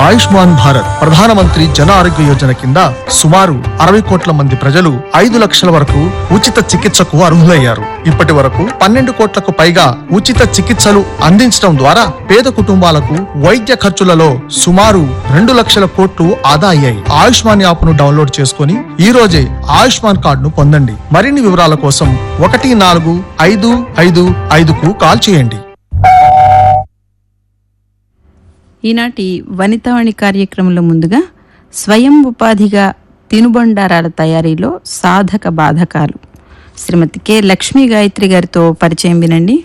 ఆయుష్మాన్ భారత్ ప్రధానమంత్రి జన ఆరోగ్య యోజన కింద సుమారు అరవై కోట్ల మంది ప్రజలు ఐదు లక్షల వరకు ఉచిత చికిత్సకు అర్హులయ్యారు ఇప్పటి వరకు పన్నెండు కోట్లకు పైగా ఉచిత చికిత్సలు అందించడం ద్వారా పేద కుటుంబాలకు వైద్య ఖర్చులలో సుమారు రెండు లక్షల కోట్లు ఆదా అయ్యాయి ఆయుష్మాన్ యాప్ ను డౌన్లోడ్ చేసుకుని ఈ రోజే ఆయుష్మాన్ కార్డును పొందండి మరిన్ని వివరాల కోసం ఒకటి నాలుగు ఐదు ఐదు ఐదుకు కాల్ చేయండి ఈనాటి వనితావాణి కార్యక్రమంలో ముందుగా స్వయం ఉపాధిగా తినుబండారాల తయారీలో సాధక బాధకాలు శ్రీమతి కె లక్ష్మీ గాయత్రి గారితో పరిచయం వినండి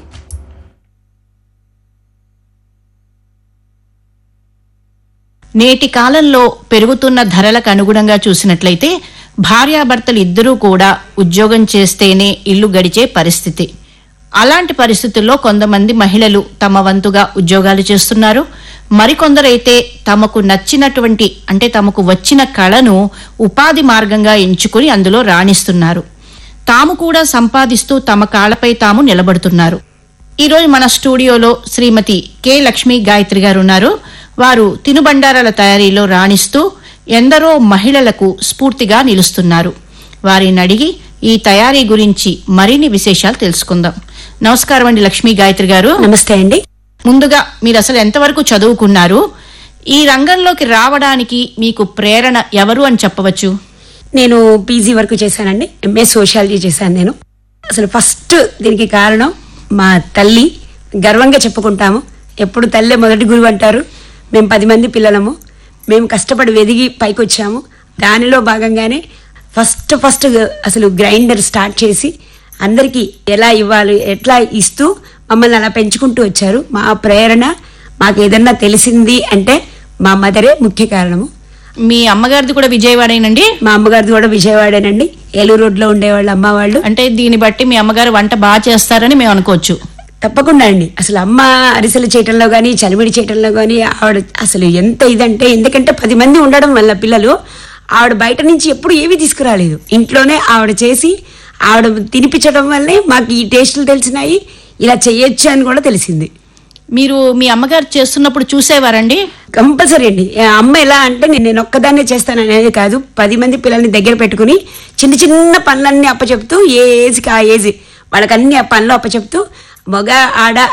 నేటి కాలంలో పెరుగుతున్న ధరలకు అనుగుణంగా చూసినట్లయితే భార్యాభర్తలు ఇద్దరూ కూడా ఉద్యోగం చేస్తేనే ఇల్లు గడిచే పరిస్థితి అలాంటి పరిస్థితుల్లో కొంతమంది మహిళలు తమ వంతుగా ఉద్యోగాలు చేస్తున్నారు మరికొందరైతే తమకు నచ్చినటువంటి అంటే తమకు వచ్చిన కళను ఉపాధి మార్గంగా ఎంచుకుని అందులో రాణిస్తున్నారు తాము కూడా సంపాదిస్తూ తమ కాళ్లపై తాము నిలబడుతున్నారు ఈరోజు మన స్టూడియోలో శ్రీమతి కె లక్ష్మి గాయత్రి గారు ఉన్నారు వారు తినుబండారాల తయారీలో రాణిస్తూ ఎందరో మహిళలకు స్ఫూర్తిగా నిలుస్తున్నారు వారిని అడిగి ఈ తయారీ గురించి మరిన్ని విశేషాలు తెలుసుకుందాం నమస్కారం అండి లక్ష్మీ గాయత్రి గారు నమస్తే అండి ముందుగా మీరు అసలు ఎంతవరకు చదువుకున్నారు ఈ రంగంలోకి రావడానికి మీకు ప్రేరణ ఎవరు అని చెప్పవచ్చు నేను పీజీ వరకు చేశానండి ఎంఏ సోషాలజీ చేశాను నేను అసలు ఫస్ట్ దీనికి కారణం మా తల్లి గర్వంగా చెప్పుకుంటాము ఎప్పుడు తల్లే మొదటి గురువు అంటారు మేము పది మంది పిల్లలము మేము కష్టపడి వెదిగి పైకి వచ్చాము దానిలో భాగంగానే ఫస్ట్ ఫస్ట్ అసలు గ్రైండర్ స్టార్ట్ చేసి అందరికీ ఎలా ఇవ్వాలి ఎట్లా ఇస్తూ మమ్మల్ని అలా పెంచుకుంటూ వచ్చారు మా ప్రేరణ మాకు ఏదన్నా తెలిసింది అంటే మా మదరే ముఖ్య కారణము మీ అమ్మగారిది కూడా విజయవాడేనండి మా అమ్మగారిది కూడా విజయవాడేనండి ఏలూరు రోడ్లో ఉండేవాళ్ళు అమ్మ వాళ్ళు అంటే దీన్ని బట్టి మీ అమ్మగారు వంట బాగా చేస్తారని మేము అనుకోవచ్చు తప్పకుండా అండి అసలు అమ్మ అరిసెలు చేయటంలో కానీ చలిమిడి చేయటంలో కానీ ఆవిడ అసలు ఎంత ఇదంటే ఎందుకంటే పది మంది ఉండడం వల్ల పిల్లలు ఆవిడ బయట నుంచి ఎప్పుడు ఏవి తీసుకురాలేదు ఇంట్లోనే ఆవిడ చేసి ఆవిడ తినిపించడం వల్లే మాకు ఈ టేస్టులు తెలిసినాయి ఇలా చేయొచ్చు అని కూడా తెలిసింది మీరు మీ అమ్మగారు చేస్తున్నప్పుడు చూసేవారండి కంపల్సరీ అండి ఆ అమ్మ ఎలా అంటే నేను నేను ఒక్కదాన్నే చేస్తాను అనేది కాదు పది మంది పిల్లల్ని దగ్గర పెట్టుకుని చిన్న చిన్న పనులన్నీ అప్పచెప్తూ ఏ ఏజ్కి ఆ ఏజ్ వాళ్ళకన్నీ ఆ పనులు అప్పచెప్తూ మగ ఆడ